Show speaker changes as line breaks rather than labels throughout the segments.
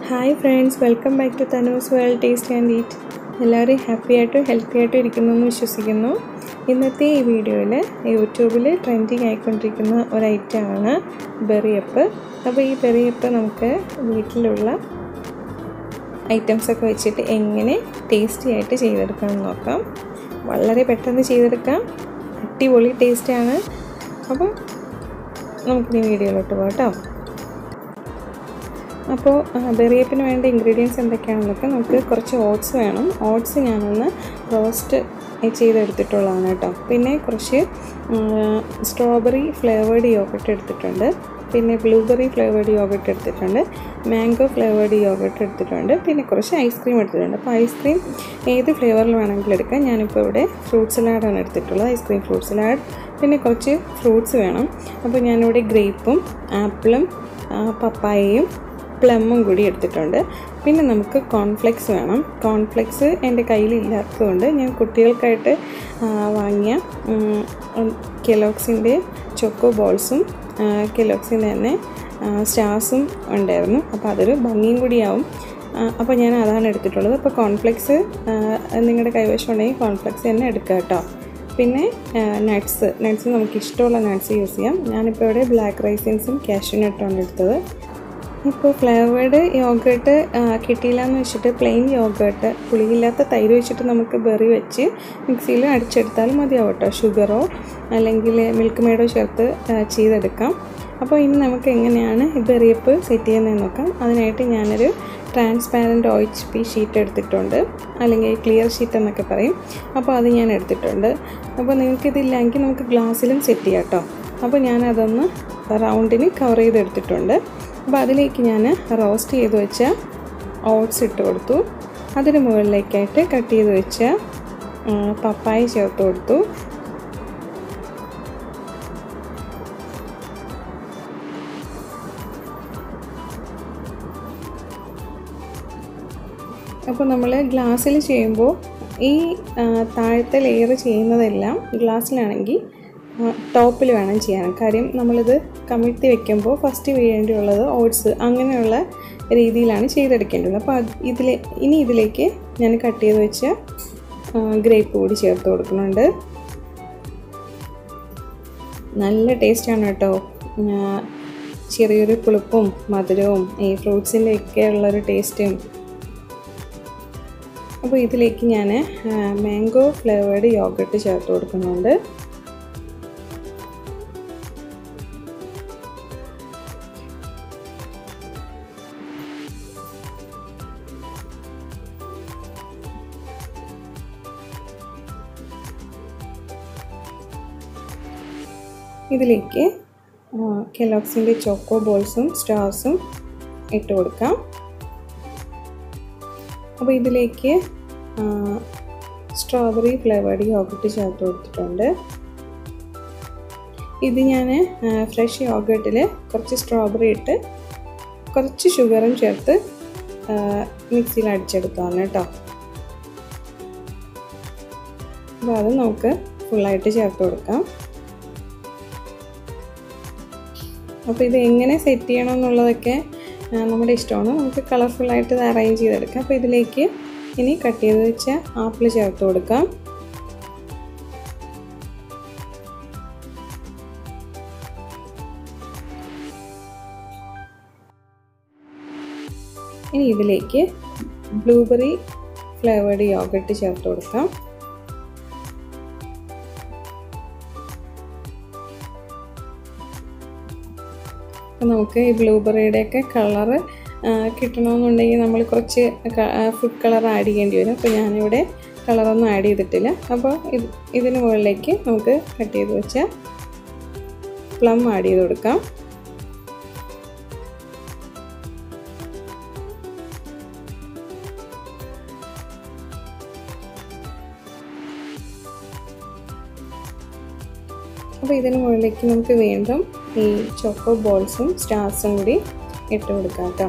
hi friends welcome back to Thanu's world taste and eat എല്ലാവരും happy ആയിട്ടും healthy ആയിട്ടും ഇരിക്കുന്നു എന്ന് വിശ്വസിക്കുന്നു ഇന്നത്തെ ഈ വീഡിയോയിൽ യൂട്യൂബിൽ ട്രെൻഡിങ് ആയിക്കൊണ്ടിരിക്കുന്ന ഒരു ഐറ്റമാണ് ബെറിയപ്പ് അപ്പോൾ ഈ ബെറിയപ്പ് നമുക്ക് വീട്ടിലുള്ള ഐറ്റംസൊക്കെ വെച്ചിട്ട് എങ്ങനെ ടേസ്റ്റി ആയിട്ട് ചെയ്തെടുക്കാമെന്ന് നോക്കാം വളരെ പെട്ടെന്ന് ചെയ്തെടുക്കാം അടിപൊളി ടേസ്റ്റാണ് അപ്പോൾ നമുക്കിനി വീഡിയോയിലോട്ട് പോകാം കേട്ടോ അപ്പോൾ ബെറിയപ്പിന് വേണ്ട ഇൻഗ്രീഡിയൻസ് എന്തൊക്കെയാണെന്നൊക്കെ നമുക്ക് കുറച്ച് ഓട്സ് വേണം ഓട്സ് ഞാനൊന്ന് റോസ്റ്റ് ചെയ്തെടുത്തിട്ടുള്ളതാണ് കേട്ടോ പിന്നെ കുറച്ച് സ്ട്രോബെറി ഫ്ലേവേർഡ് യോഗട്ട് എടുത്തിട്ടുണ്ട് പിന്നെ ബ്ലൂബെറി ഫ്ലേവേർഡ് യോഗട്ട് എടുത്തിട്ടുണ്ട് മാംഗോ ഫ്ലേവേർഡ് യോഗട്ട് എടുത്തിട്ടുണ്ട് പിന്നെ കുറച്ച് ഐസ്ക്രീം എടുത്തിട്ടുണ്ട് അപ്പോൾ ഐസ്ക്രീം ഏത് ഫ്ലേവറിൽ വേണമെങ്കിലും എടുക്കാം ഞാനിപ്പോൾ ഇവിടെ ഫ്രൂട്ട് സലാഡാണ് എടുത്തിട്ടുള്ളത് ഐസ്ക്രീം ഫ്രൂട്ട് സലാഡ് പിന്നെ കുറച്ച് ഫ്രൂട്ട്സ് വേണം അപ്പോൾ ഞാനിവിടെ ഗ്രേപ്പും ആപ്പിളും പപ്പായയും പ്ലമ്മും കൂടി എടുത്തിട്ടുണ്ട് പിന്നെ നമുക്ക് കോൺഫ്ലെക്സ് വേണം കോൺഫ്ലെക്സ് എൻ്റെ കയ്യിലില്ലാത്തതുകൊണ്ട് ഞാൻ കുട്ടികൾക്കായിട്ട് വാങ്ങിയ കെലോക്സിൻ്റെ ചൊക്കോ ബോൾസും കെലോക്സിൻ്റെ തന്നെ സ്റ്റാർസും ഉണ്ടായിരുന്നു അപ്പോൾ അതൊരു ഭംഗിയും കൂടിയാവും അപ്പോൾ ഞാൻ അതാണ് എടുത്തിട്ടുള്ളത് അപ്പോൾ കോൺഫ്ലെക്സ് നിങ്ങളുടെ കൈവശം ഉണ്ടെങ്കിൽ കോൺഫ്ലെക്സ് തന്നെ എടുക്കുക കേട്ടോ പിന്നെ നട്ട്സ് നട്ട്സ് നമുക്ക് ഇഷ്ടമുള്ള നട്ട്സ് യൂസ് ചെയ്യാം ഞാനിപ്പോൾ ഇവിടെ ബ്ലാക്ക് റൈസിൻസും കാഷ്യൂ നട്ടുമാണ് എടുത്തത് ഇപ്പോൾ ഫ്ലേവേർഡ് യോഗേട്ട് കിട്ടിയില്ല എന്ന് വെച്ചിട്ട് പ്ലെയിൻ യോഗേട്ട് പുളിയില്ലാത്ത തൈര് വെച്ചിട്ട് നമുക്ക് ബെറി വെച്ച് മിക്സിയിൽ അടിച്ചെടുത്താൽ മതിയാവും കേട്ടോ ഷുഗറോ അല്ലെങ്കിൽ മിൽക്ക് മെയ്ഡോ ചേർത്ത് ചെയ്തെടുക്കാം അപ്പോൾ ഇനി നമുക്ക് എങ്ങനെയാണ് ഈ ബെറിയപ്പ് സെറ്റ് ചെയ്യുന്നതെന്ന് നോക്കാം അതിനായിട്ട് ഞാനൊരു transparent O H P sheet എടുത്തിട്ടുണ്ട് അല്ലെങ്കിൽ ക്ലിയർ ഷീറ്റ് എന്നൊക്കെ പറയും അപ്പോൾ അത് ഞാൻ എടുത്തിട്ടുണ്ട് അപ്പോൾ നിങ്ങൾക്കിതില്ലെങ്കിൽ നമുക്ക് ഗ്ലാസ്സിലും സെറ്റ് ചെയ്യാം കേട്ടോ അപ്പോൾ ഞാനതൊന്ന് റൗണ്ടിന് കവർ ചെയ്തെടുത്തിട്ടുണ്ട് അപ്പോൾ അതിലേക്ക് ഞാൻ റോസ്റ്റ് ചെയ്ത് വെച്ച ഓട്സ് ഇട്ട് കൊടുത്തു അതിന് മുകളിലേക്കായിട്ട് കട്ട് ചെയ്ത് വെച്ച പപ്പായ ചേർത്ത് കൊടുത്തു അപ്പോൾ നമ്മൾ ഗ്ലാസ്സിൽ ചെയ്യുമ്പോൾ ഈ താഴത്തെ ലെയർ ചെയ്യുന്നതെല്ലാം ഗ്ലാസ്സിലാണെങ്കിൽ ടോപ്പിൽ വേണം ചെയ്യാൻ കാര്യം നമ്മളിത് കമിഴ്ത്തി വെക്കുമ്പോൾ ഫസ്റ്റ് വീഴേണ്ടിയുള്ളത് ഓട്സ് അങ്ങനെയുള്ള രീതിയിലാണ് ചെയ്തെടുക്കേണ്ടത് അപ്പോൾ അത് ഇതിലെ ഇനി ഇതിലേക്ക് ഞാൻ കട്ട് ചെയ്ത് വെച്ച ഗ്രേപ്പ് കൂടി ചേർത്ത് കൊടുക്കുന്നുണ്ട് നല്ല ടേസ്റ്റാണ് കേട്ടോ ചെറിയൊരു പുളിപ്പും മധുരവും ഈ ഫ്രൂട്ട്സിൻ്റെ ഒക്കെ ഉള്ളൊരു ടേസ്റ്റും അപ്പോൾ ഇതിലേക്ക് ഞാൻ മാംഗോ ഫ്ലേവേർഡ് യോഗട്ട് ചേർത്ത് കൊടുക്കുന്നുണ്ട് ഇതിലേക്ക് കെലോക്സിൻ്റെ ചോക്കോ ബോൾസും സ്റ്റാർസും ഇട്ട് കൊടുക്കാം അപ്പോൾ ഇതിലേക്ക് സ്ട്രോബെറി ഫ്ലേവേർഡ് യോഗട്ട് ചേർത്ത് കൊടുത്തിട്ടുണ്ട് ഇത് ഞാൻ ഫ്രഷ് യോഗട്ടിൽ കുറച്ച് സ്ട്രോബെറി ഇട്ട് കുറച്ച് ഷുഗറും ചേർത്ത് മിക്സിയിൽ അടിച്ചെടുത്താണ് കേട്ടോ അപ്പോൾ അത് നമുക്ക് ഫുള്ളായിട്ട് ചേർത്ത് കൊടുക്കാം അപ്പോൾ ഇത് എങ്ങനെ സെറ്റ് ചെയ്യണം എന്നുള്ളതൊക്കെ നമ്മുടെ ഇഷ്ടമാണ് നമുക്ക് കളർഫുള്ളായിട്ട് ഇത് അറേഞ്ച് ചെയ്തെടുക്കാം അപ്പോൾ ഇതിലേക്ക് ഇനി കട്ട് ചെയ്ത് വെച്ച ആപ്പിൾ ചേർത്ത് കൊടുക്കാം ഇനി ഇതിലേക്ക് ബ്ലൂബെറി ഫ്ലേവേർഡ് യോഗട്ട് ചേർത്ത് കൊടുക്കാം അപ്പോൾ നമുക്ക് ഈ ബ്ലൂബെറിയുടെയൊക്കെ കളറ് കിട്ടണമെന്നുണ്ടെങ്കിൽ നമ്മൾ കുറച്ച് ഫുഡ് കളർ ആഡ് ചെയ്യേണ്ടി വരും അപ്പോൾ ഞാനിവിടെ കളറൊന്നും ആഡ് ചെയ്തിട്ടില്ല അപ്പോൾ ഇത് ഇതിന് മുകളിലേക്ക് നമുക്ക് കട്ട് ചെയ്ത് വെച്ച പ്ലം ആഡ് ചെയ്ത് കൊടുക്കാം അപ്പോൾ ഇതിന് മുകളിലേക്ക് നമുക്ക് വീണ്ടും ഈ ചോക്കോ ബോൾസും സ്റ്റാർസും കൂടി ഇട്ട് കൊടുക്കാം കേട്ടോ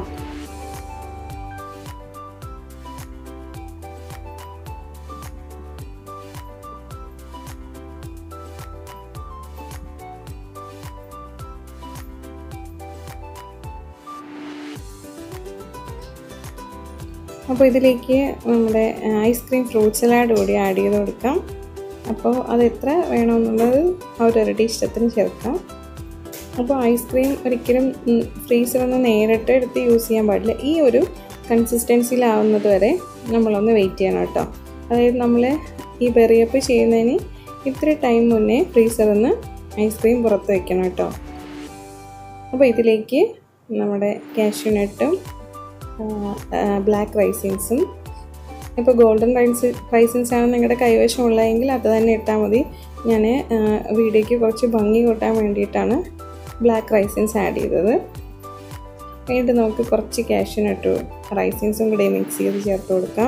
അപ്പോൾ ഇതിലേക്ക് നമ്മുടെ ഐസ്ക്രീം ഫ്രൂട്ട് സലാഡ് കൂടി ആഡ് ചെയ്ത് കൊടുക്കാം അപ്പോൾ അത് എത്ര വേണമെന്നുള്ളത് അവരവരുടെ ഇഷ്ടത്തിന് ചേർക്കാം അപ്പോൾ ഐസ്ക്രീം ഒരിക്കലും ഫ്രീസറിൽ നിന്ന് നേരിട്ട് എടുത്ത് യൂസ് ചെയ്യാൻ പാടില്ല ഈ ഒരു കൺസിസ്റ്റൻസിയിലാവുന്നത് വരെ നമ്മളൊന്ന് വെയിറ്റ് ചെയ്യണം കേട്ടോ അതായത് നമ്മൾ ഈ ബെറിയപ്പ് ചെയ്യുന്നതിന് ഇത്ര ടൈം മുന്നേ ഫ്രീസറിൽ നിന്ന് ഐസ്ക്രീം പുറത്ത് വയ്ക്കണം കേട്ടോ അപ്പോൾ ഇതിലേക്ക് നമ്മുടെ കാഷ്യൂനട്ടും ബ്ലാക്ക് റൈസിൻസും ഇപ്പോൾ ഗോൾഡൻ റൈസ് റൈസിൻസ് ആണ് നിങ്ങളുടെ കൈവശം ഉള്ളതെങ്കിൽ അത് തന്നെ ഇട്ടാൽ മതി ഞാൻ വീഡിയോയ്ക്ക് കുറച്ച് ഭംഗി കൂട്ടാൻ വേണ്ടിയിട്ടാണ് ബ്ലാക്ക് റൈസിൻസ് ആഡ് ചെയ്തത് എന്നിട്ട് നമുക്ക് കുറച്ച് കാഷ്യൂനട്ട് റൈസിൻസും കൂടി മിക്സ് ചെയ്ത് ചേർത്ത് കൊടുക്കാം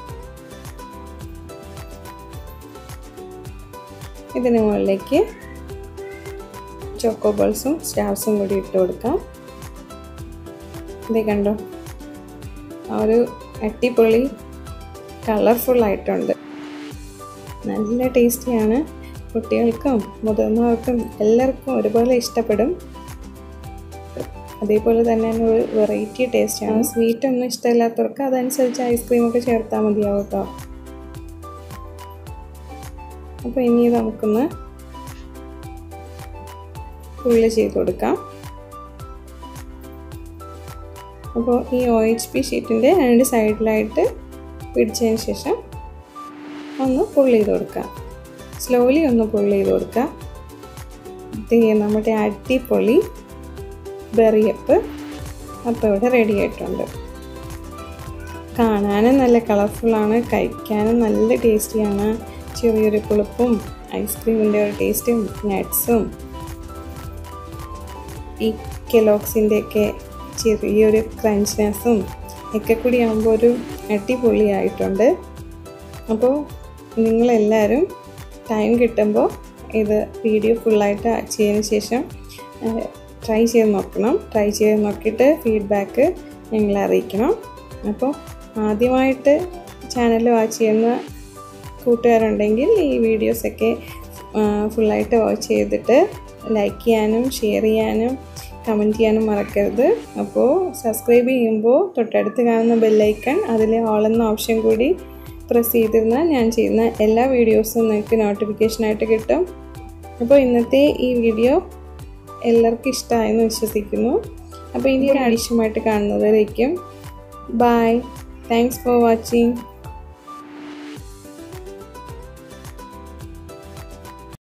ഇതിന് മുകളിലേക്ക് ചോക്കോ ബോൾസും സ്റ്റാർസും കൂടി ഇട്ട് കൊടുക്കാം ഇതേ കണ്ടോ ആ ഒരു അടിപൊളി കളർഫുൾ ആയിട്ടുണ്ട് നല്ല ടേസ്റ്റിയാണ് കുട്ടികൾക്കും മുതിർന്നവർക്കും എല്ലാവർക്കും ഒരുപോലെ ഇഷ്ടപ്പെടും അതേപോലെ തന്നെ ഒരു വെറൈറ്റി ടേസ്റ്റാണ് സ്വീറ്റ് ഒന്നും ഇഷ്ടമില്ലാത്തവർക്ക് അതനുസരിച്ച് ഐസ്ക്രീമൊക്കെ ചേർത്താൽ മതിയാവും കേട്ടോ അപ്പോൾ ഇനി നമുക്കൊന്ന് ഉള്ളി ചെയ്ത് കൊടുക്കാം അപ്പോൾ ഈ ഒ എച്ച് പി ഷീറ്റിൻ്റെ രണ്ട് സൈഡിലായിട്ട് പിടിച്ചതിന് ശേഷം ഒന്ന് പുള്ളി ചെയ്ത് കൊടുക്കാം സ്ലോലി ഒന്ന് പുള്ളി ചെയ്ത് കൊടുക്കാം ഇത് നമ്മുടെ അടിപൊളി ബെറിയപ്പ് അപ്പോൾ ഇവിടെ റെഡി ആയിട്ടുണ്ട് കാണാനും നല്ല കളർഫുള്ളാണ് കഴിക്കാനും നല്ല ടേസ്റ്റിയാണ് ചെറിയൊരു പുളിപ്പും ഐസ്ക്രീമിൻ്റെ ഒരു ടേസ്റ്റും നട്ട്സും ഈ കെലോക്സിൻ്റെയൊക്കെ ചെറിയൊരു ക്രഞ്ച്നെസ്സും ഒക്കെ കൂടി ആകുമ്പോൾ ഒരു അടിപൊളിയായിട്ടുണ്ട് അപ്പോൾ നിങ്ങളെല്ലാവരും ടൈം കിട്ടുമ്പോൾ ഇത് വീഡിയോ ഫുള്ളായിട്ട് ചെയ്തതിന് ശേഷം ട്രൈ ചെയ്ത് നോക്കണം ട്രൈ ചെയ്ത് നോക്കിയിട്ട് ഫീഡ്ബാക്ക് ഞങ്ങളെ അറിയിക്കണം അപ്പോൾ ആദ്യമായിട്ട് ചാനൽ വാച്ച് ചെയ്യുന്ന കൂട്ടുകാരുണ്ടെങ്കിൽ ഈ വീഡിയോസൊക്കെ ഫുള്ളായിട്ട് വാച്ച് ചെയ്തിട്ട് ലൈക്ക് ചെയ്യാനും ഷെയർ ചെയ്യാനും കമൻറ്റ് ചെയ്യാനും മറക്കരുത് അപ്പോൾ സബ്സ്ക്രൈബ് ചെയ്യുമ്പോൾ തൊട്ടടുത്ത് കാണുന്ന ബെല്ലൈക്കൺ അതിൽ ഓൾ എന്ന ഓപ്ഷൻ കൂടി പ്രസ് ചെയ്തിരുന്നാൽ ഞാൻ ചെയ്യുന്ന എല്ലാ വീഡിയോസും നിങ്ങൾക്ക് നോട്ടിഫിക്കേഷനായിട്ട് കിട്ടും അപ്പോൾ ഇന്നത്തെ ഈ വീഡിയോ എല്ലാവർക്കും ഇഷ്ടമായെന്ന് വിശ്വസിക്കുന്നു അപ്പോൾ ഇനി ഒരു ആവശ്യമായിട്ട് കാണുന്നവരേക്കും ബായ് താങ്ക്സ് ഫോർ വാച്ചിങ്